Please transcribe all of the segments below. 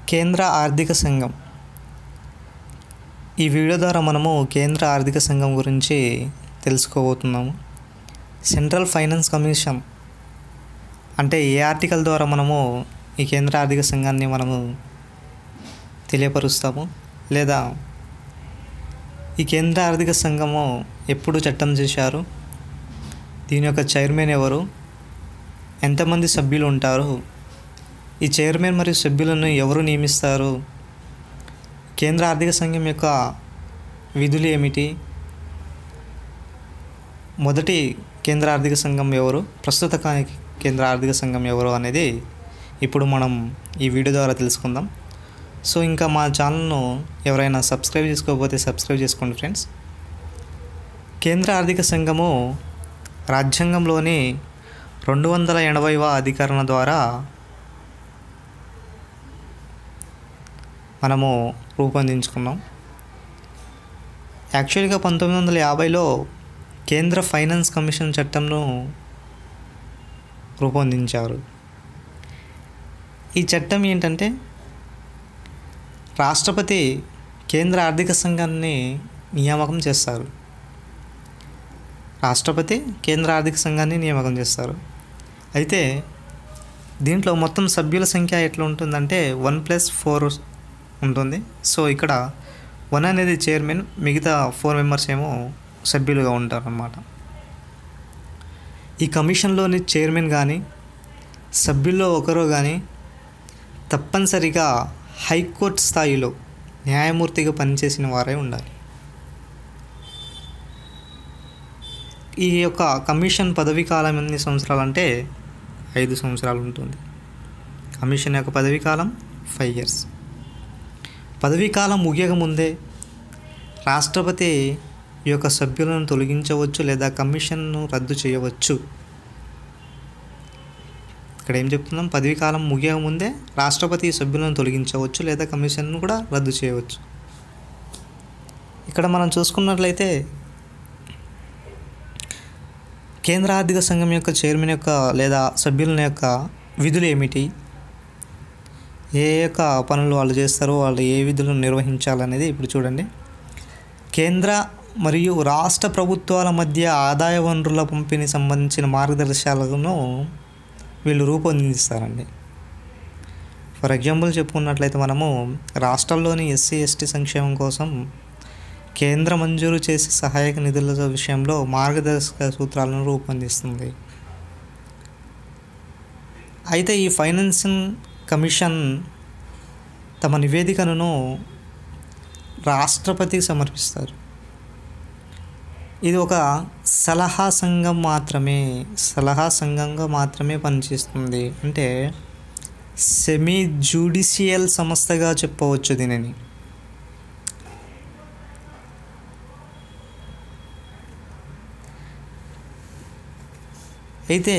కేంద్ర ఆర్థిక సంఘం ఈ వీడియో ద్వారా మనము కేంద్ర ఆర్థిక సంఘం గురించి తెలుసుకోబోతున్నాము సెంట్రల్ ఫైనాన్స్ కమిషన్ అంటే ఏ ఆర్టికల్ ద్వారా మనము ఈ కేంద్ర ఆర్థిక సంఘాన్ని మనము తెలియపరుస్తాము లేదా ఈ కేంద్ర ఆర్థిక సంఘము ఎప్పుడు చట్టం చేశారు దీని యొక్క చైర్మన్ ఎవరు ఎంతమంది సభ్యులు ఉంటారు ఈ చైర్మన్ మరియు సభ్యులను ఎవరు నియమిస్తారు కేంద్ర ఆర్థిక సంఘం యొక్క విధులు ఏమిటి మొదటి కేంద్ర ఆర్థిక సంఘం ఎవరు ప్రస్తుత కా- కేంద్ర ఆర్థిక సంఘం ఎవరు అనేది ఇప్పుడు మనం ఈ వీడియో ద్వారా తెలుసుకుందాం సో ఇంకా మా ఛానల్ను ఎవరైనా సబ్స్క్రైబ్ చేసుకోకపోతే సబ్స్క్రైబ్ చేసుకోండి ఫ్రెండ్స్ కేంద్ర ఆర్థిక సంఘము రాజ్యాంగంలోని రెండు వందల ఎనభైవ అధికరణ ద్వారా మనము రూపొందించుకున్నాం యాక్చువల్గా పంతొమ్మిది వందల యాభైలో కేంద్ర ఫైనాన్స్ కమిషన్ చట్టంను రూపొందించారు ఈ చట్టం ఏంటంటే రాష్ట్రపతి కేంద్ర ఆర్థిక సంఘాన్ని నియామకం చేస్తారు రాష్ట్రపతి కేంద్ర ఆర్థిక సంఘాన్ని నియామకం చేస్తారు అయితే దీంట్లో మొత్తం సభ్యుల సంఖ్య ఎట్లా ఉంటుందంటే వన్ ప్లస్ ఫోర్ ఉంటుంది సో ఇక్కడ వన్ అనేది చైర్మన్ మిగతా ఫోర్ మెంబర్స్ ఏమో సభ్యులుగా ఉంటారు అన్నమాట ఈ కమిషన్లోని చైర్మన్ కానీ సభ్యుల్లో ఒకరు కానీ తప్పనిసరిగా హైకోర్టు స్థాయిలో న్యాయమూర్తిగా పనిచేసిన వారే ఉండాలి ఈ యొక్క కమిషన్ పదవీ కాలం ఎన్ని సంవత్సరాలు అంటే ఐదు సంవత్సరాలు ఉంటుంది కమిషన్ యొక్క పదవీ కాలం ఫైవ్ ఇయర్స్ పదవీ కాలం ముగియక ముందే రాష్ట్రపతి ఈ యొక్క సభ్యులను తొలగించవచ్చు లేదా కమిషన్ను రద్దు చేయవచ్చు ఇక్కడ ఏం చెప్తున్నాం పదవీ కాలం ముగియక ముందే రాష్ట్రపతి ఈ సభ్యులను తొలగించవచ్చు లేదా కమిషన్ను కూడా రద్దు చేయవచ్చు ఇక్కడ మనం చూసుకున్నట్లయితే కేంద్ర ఆర్థిక సంఘం యొక్క చైర్మన్ యొక్క లేదా సభ్యుల యొక్క విధులు ఏమిటి ఏ యొక్క పనులు వాళ్ళు చేస్తారో వాళ్ళు ఏ విధులను నిర్వహించాలనేది ఇప్పుడు చూడండి కేంద్ర మరియు రాష్ట్ర ప్రభుత్వాల మధ్య ఆదాయ వనరుల పంపిణీ సంబంధించిన మార్గదర్శకాలను వీళ్ళు రూపొందిస్తారండి ఫర్ ఎగ్జాంపుల్ చెప్పుకున్నట్లయితే మనము రాష్ట్రాల్లోని ఎస్సీ ఎస్టీ సంక్షేమం కోసం కేంద్ర మంజూరు చేసే సహాయక నిధుల విషయంలో మార్గదర్శక సూత్రాలను రూపొందిస్తుంది అయితే ఈ ఫైనాన్సింగ్ కమిషన్ తమ నివేదికను రాష్ట్రపతికి సమర్పిస్తారు ఇది ఒక సలహా సంఘం మాత్రమే సలహా సంఘంగా మాత్రమే పనిచేస్తుంది అంటే సెమీ జ్యుడిషియల్ సంస్థగా చెప్పవచ్చు దీనిని అయితే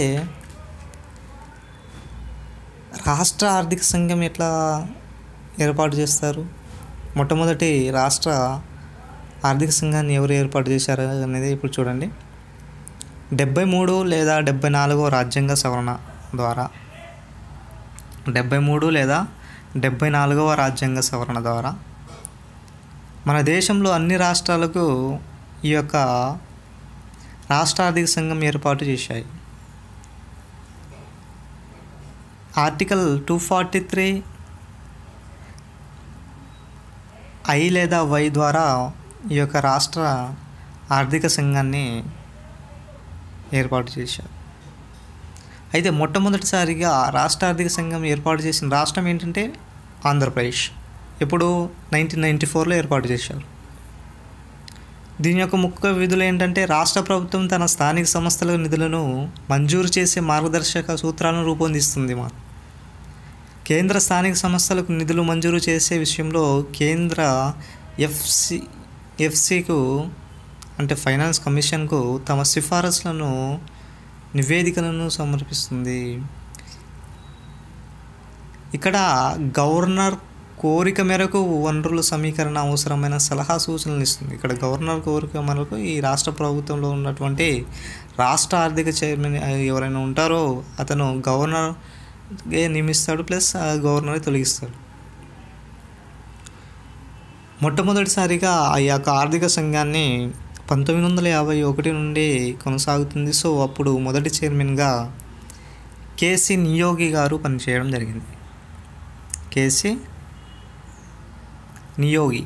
రాష్ట్ర ఆర్థిక సంఘం ఎట్లా ఏర్పాటు చేస్తారు మొట్టమొదటి రాష్ట్ర ఆర్థిక సంఘాన్ని ఎవరు ఏర్పాటు చేశారు అనేది ఇప్పుడు చూడండి డెబ్బై మూడు లేదా డెబ్బై నాలుగో రాజ్యాంగ సవరణ ద్వారా డెబ్బై మూడు లేదా డెబ్బై నాలుగవ రాజ్యాంగ సవరణ ద్వారా మన దేశంలో అన్ని రాష్ట్రాలకు ఈ యొక్క రాష్ట్ర ఆర్థిక సంఘం ఏర్పాటు చేశాయి article two forty three I లేదా వై ద్వారా ఈ యొక్క రాష్ట్ర ఆర్థిక సంఘాన్ని ఏర్పాటు చేశారు అయితే మొట్టమొదటిసారిగా రాష్ట్ర ఆర్థిక సంఘం ఏర్పాటు చేసిన రాష్ట్రం ఏంటంటే ఆంధ్రప్రదేశ్ ఇప్పుడు నైన్టీన్ నైంటీ ఫోర్లో ఏర్పాటు చేశారు దీని యొక్క ముఖ్య విధులు ఏంటంటే రాష్ట్ర ప్రభుత్వం తన స్థానిక సంస్థల నిధులను మంజూరు చేసే మార్గదర్శక సూత్రాలను రూపొందిస్తుంది మా కేంద్ర స్థానిక సంస్థలకు నిధులు మంజూరు చేసే విషయంలో కేంద్ర ఎఫ్సి ఎఫ్సికు అంటే ఫైనాన్స్ కమిషన్కు తమ సిఫారసులను నివేదికలను సమర్పిస్తుంది ఇక్కడ గవర్నర్ కోరిక మేరకు వనరుల సమీకరణ అవసరమైన సలహా సూచనలు ఇస్తుంది ఇక్కడ గవర్నర్ కోరిక మేరకు ఈ రాష్ట్ర ప్రభుత్వంలో ఉన్నటువంటి రాష్ట్ర ఆర్థిక చైర్మన్ ఎవరైనా ఉంటారో అతను గవర్నర్ నియమిస్తాడు ప్లస్ ఆ గవర్నర్ తొలగిస్తాడు మొట్టమొదటిసారిగా ఆ యొక్క ఆర్థిక సంఘాన్ని పంతొమ్మిది వందల యాభై ఒకటి నుండి కొనసాగుతుంది సో అప్పుడు మొదటి చైర్మన్గా కేసీ నియోగి గారు పనిచేయడం జరిగింది కేసీ నియోగి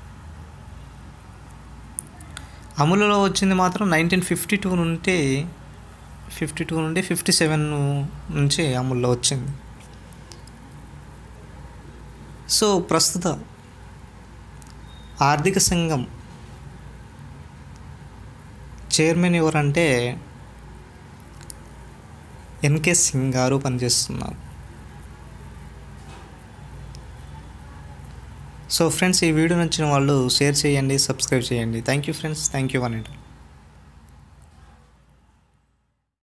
అమలులో వచ్చింది మాత్రం నైన్టీన్ ఫిఫ్టీ టూ నుండి ఫిఫ్టీ టూ నుండి ఫిఫ్టీ సెవెన్ నుంచి అమల్లో వచ్చింది సో ప్రస్తుత ఆర్థిక సంఘం చైర్మన్ ఎవరంటే ఎన్కే సింగ్ గారు పనిచేస్తున్నారు సో ఫ్రెండ్స్ ఈ వీడియో నచ్చిన వాళ్ళు షేర్ చేయండి సబ్స్క్రైబ్ చేయండి thank you friends thank you one and